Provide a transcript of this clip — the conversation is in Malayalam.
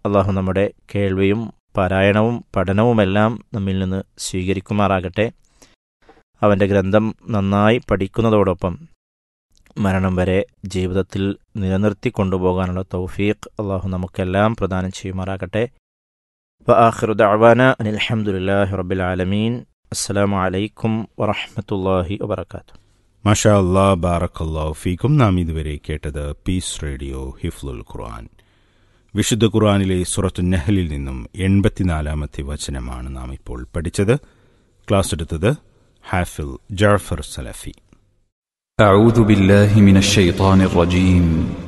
അള്ളാഹു നമ്മുടെ കേൾവിയും പാരായണവും പഠനവുമെല്ലാം നമ്മിൽ നിന്ന് സ്വീകരിക്കുമാറാകട്ടെ അവൻ്റെ ഗ്രന്ഥം നന്നായി പഠിക്കുന്നതോടൊപ്പം മരണം വരെ ജീവിതത്തിൽ നിലനിർത്തി കൊണ്ടുപോകാനുള്ള തൗഫീഖ് അള്ളാഹു നമുക്കെല്ലാം പ്രദാനം ചെയ്യുമാറാകട്ടെ വആഖിറു ദഅവാന അനിൽ ഹംദുലില്ലാഹി റബ്ബിൽ ആലമീൻ അസ്സലാമു അലൈക്കും വറഹ്മത്തുള്ളാഹി വബറകാതുഹു മാഷാ അല്ലാ ബാറക്കല്ലാ ഫീക്കും നാം ഇതുവരെ കേട്ടത് പീസ് റേഡിയോ ഹിഫ്ലുൽ ഖുർആൻ വിശുദ്ധ ഖുർആനിലെ സുറത്തു നെഹലിൽ നിന്നും എൺപത്തിനാലാമത്തെ വചനമാണ് നാം ഇപ്പോൾ പഠിച്ചത് ക്ലാസ് എടുത്തത് ഹാഫിൽ ജാഫർ സലഫി أعوذ بالله من الشيطان الرجيم